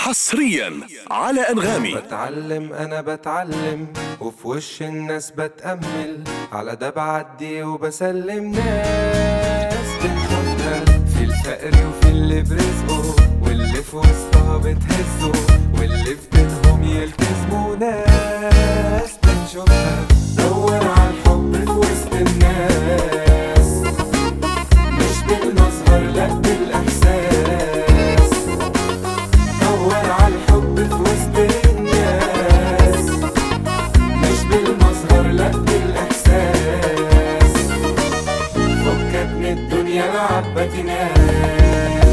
حصريا على انغامي بتعلم انا بتعلم وفي وش الناس بتأمل على ده بعدي وبسلم ناس بتشوفها في الفقر وفي اللي برزقه واللي في وسطها بتهزه واللي في بينهم يلتزموا ناس بتشوفها دور على الحب في وسط الناس مش بالمظهر لا بالاحساس دور على الحب في وسط الناس مش بالمظهر لا بالاحساس فكك من الدنيا لعبة ناس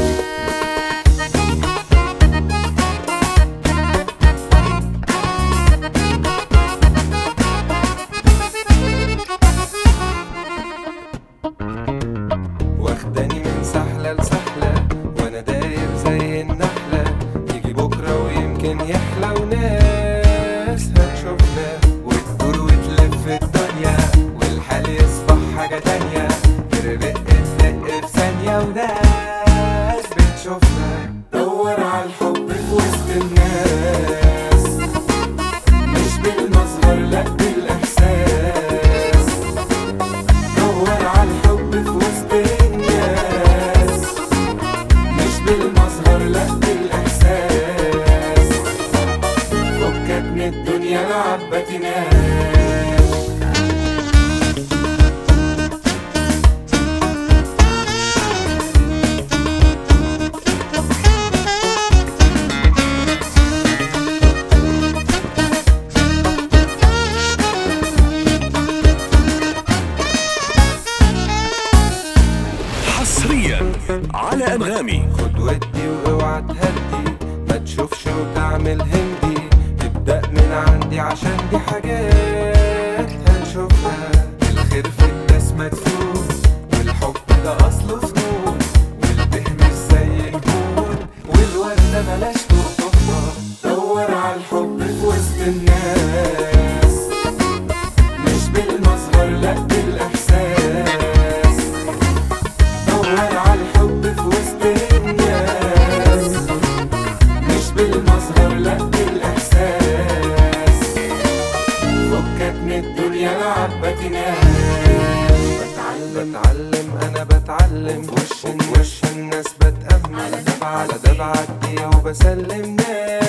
واخداني من سحلة لسحلة وانا داير زي النحلة يجي بكرة ويمكن يحلى وناس هتشوفنا وتدور وتلف الدنيا والحال يصبح حاجة تانية تربق تدق في ثانية وناس بتشوفنا دور على الحب في وسط الناس مش بالمظهر لا بالاحساس دور على الحب في وسط الناس مش بالمظهر لا بالاحساس فكك من الدنيا لعبة ناس حصريا على انغامي خد ودي واوعى تهدي ما تشوفش وتعمل هندي ابدأ من عندي عشان دي حاجات هنشوفها الخير في الناس مدفون والحب ده اصله فنون والبه مش زي الجون والوردة بلاش تقطفها دور على الحب في وسط الناس مش بالمظهر لا بالاحساس دور على الحب في وسط الناس مش بالمظهر لا بالاحساس فكك من الدنيا لعبة ناس بتعلم بتعلم انا بتعلم في وش وش الناس بتأمل على ده بعدي وبسلم ناس